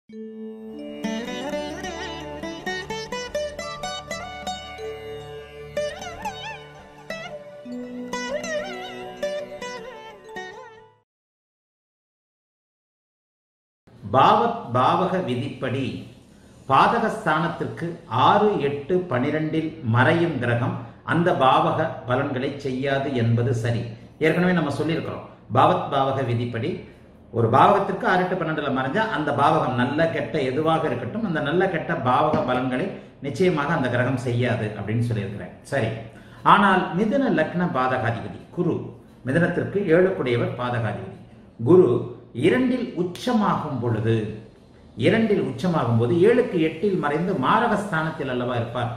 பாவத் பாவக விதிப்படி பாதக ஸ்தானத்திற்கு ஆறு எட்டு பனிரெண்டில் மறையும் கிரகம் அந்த பாவக பலன்களை செய்யாது என்பது சரி ஏற்கனவே நம்ம சொல்லியிருக்கிறோம் பாவத் பாவக விதிப்படி ஒரு பாவகத்திற்கு ஆறு எட்டு பன்னெண்டுல மறைஞ்சா அந்த பாவகம் நல்ல கெட்ட எதுவாக இருக்கட்டும் அந்த நல்ல கெட்ட பாவக பலன்களை நிச்சயமாக அந்த கிரகம் செய்யாது அப்படின்னு சொல்லியிருக்கிறேன் சரி ஆனால் மிதுன லக்ன பாதகாதிபதி குரு மிதுனத்திற்கு ஏழுக்குடையவர் பாதகாதிபதி குரு இரண்டில் உச்சமாகும் பொழுது இரண்டில் உச்சமாகும் போது ஏழுக்கு எட்டில் மறைந்து மாரகஸ்தானத்தில் அல்லவா இருப்பார்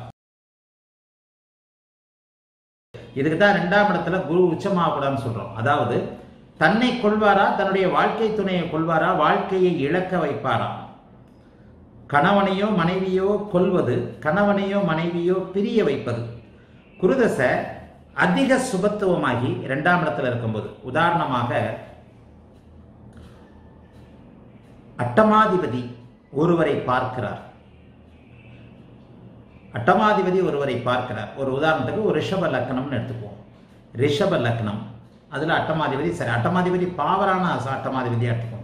இதுக்கு தான் ரெண்டாம் இடத்துல குரு உச்சமாகக்கூடாதுன்னு சொல்றோம் அதாவது தன்னை கொள்வாரா தன்னுடைய வாழ்க்கை துணையை கொள்வாரா வாழ்க்கையை இழக்க வைப்பாரா கணவனையோ மனைவியோ கொல்வது கணவனையோ மனைவியோ பிரிய வைப்பது குருதசை அதிக சுபத்துவமாகி இரண்டாம் இடத்துல இருக்கும்போது உதாரணமாக அட்டமாதிபதி ஒருவரை பார்க்கிறார் அட்டமாதிபதி ஒருவரை பார்க்கிறார் ஒரு உதாரணத்துக்கு ஒரு ரிஷப லக்னம்னு எடுத்துக்குவோம் ரிஷப லக்னம் அதுல அட்டமாதிபதி சரி அட்டமாதிபதி பாவரான அட்டமாதிபதியா எடுத்துக்குவோம்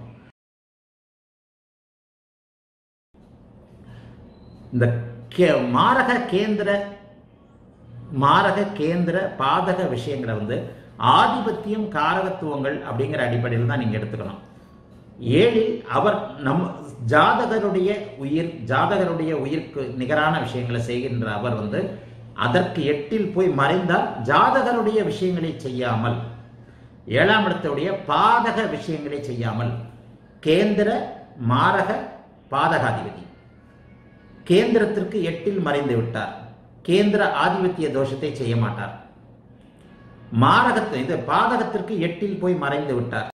இந்த கே மாரக கேந்திர மாரக கேந்திர பாதக விஷயங்களை வந்து ஆதிபத்தியம் காரகத்துவங்கள் அப்படிங்கிற அடிப்படையில் தான் நீங்க எடுத்துக்கணும் ஏழில் அவர் நம் ஜாதகருடைய உயிர் ஜாதகருடைய உயிருக்கு நிகரான விஷயங்களை செய்கின்ற அவர் வந்து அதற்கு எட்டில் போய் மறைந்தால் ஜாதகருடைய விஷயங்களை செய்யாமல் ஏழாம் இடத்துடைய பாதக விஷயங்களை செய்யாமல் கேந்திர மாரக பாதகாதிபதி கேந்திரத்திற்கு எட்டில் மறைந்து விட்டார் கேந்திர ஆதிபத்திய தோஷத்தை செய்ய மாட்டார் மாரகத்தை இது பாதகத்திற்கு எட்டில் போய் மறைந்து விட்டார்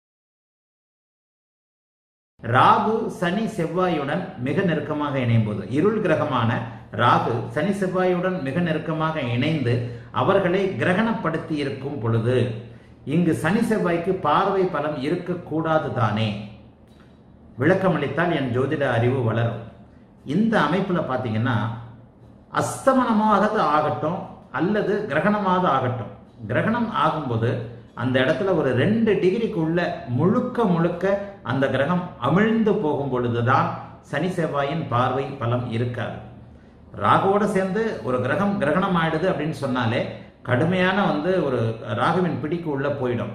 ராகு சனி செவ்வாயுடன் மிக நெருக்கமாக இணையும் போது இருள் கிரகமான ராகு சனி செவ்வாயுடன் மிக நெருக்கமாக இணைந்து அவர்களை கிரகணப்படுத்தி இருக்கும் பொழுது இங்கு சனி செவ்வாய்க்கு பார்வை பலம் இருக்கக்கூடாது தானே விளக்கமளித்தால் என் ஜோதிட அறிவு வளரும் இந்த அமைப்பில் பார்த்தீங்கன்னா அஸ்தமனமாக ஆகட்டும் அல்லது கிரகணமாக ஆகட்டும் கிரகணம் ஆகும்போது அந்த இடத்துல ஒரு ரெண்டு டிகிரிக்குள்ள முழுக்க முழுக்க அந்த கிரகம் அமிழ்ந்து போகும் பொழுதுதான் சனி செவ்வாயின் பார்வை பலம் இருக்காது ராகுவோட சேர்ந்து ஒரு கிரகம் கிரகணம் ஆயிடுது அப்படின்னு சொன்னாலே கடுமையான வந்து ஒரு ராகுவின் பிடிக்கு உள்ள போயிடும்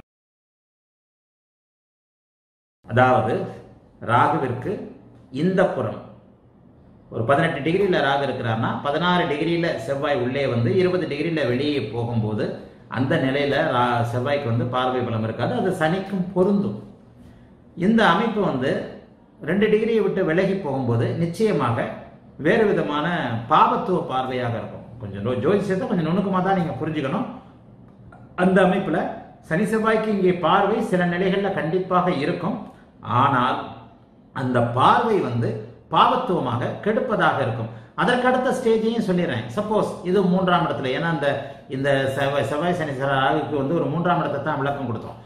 அதாவது ராகுவிற்கு இந்த புறம் ஒரு பதினெட்டு டிகிரியில் ராகு இருக்கிறார்னா பதினாறு டிகிரியில் செவ்வாய் உள்ளே வந்து இருபது டிகிரியில் வெளியே போகும்போது அந்த நிலையில செவ்வாய்க்கு வந்து பார்வை பலம் இருக்காது அது சனிக்கும் பொருந்தும் இந்த அமைப்பு வந்து ரெண்டு டிகிரியை விட்டு விலகி போகும்போது நிச்சயமாக வேறு விதமான பாபத்துவ பார்வையாக இருக்கும் கொஞ்சம் ஜோதிஷத்தை கொஞ்சம் நுணுக்கமாக தான் நீங்கள் புரிஞ்சுக்கணும் அந்த அமைப்பில் சனி செவ்வாய்க்கு இங்கே பார்வை சில நிலைகளில் கண்டிப்பாக இருக்கும் ஆனால் அந்த பார்வை வந்து பாவத்துவமாக கெடுப்பதாக இருக்கும் அதற்கு அடுத்த ஸ்டேஜையும் சொல்லிடுறேன் சப்போஸ் இது மூன்றாம் இடத்துல ஏன்னா அந்த இந்த செவ்வாய் செவ்வாய் சனி ராகுக்கு வந்து ஒரு மூன்றாம் இடத்தை தான் விளக்கம் கொடுத்தோம்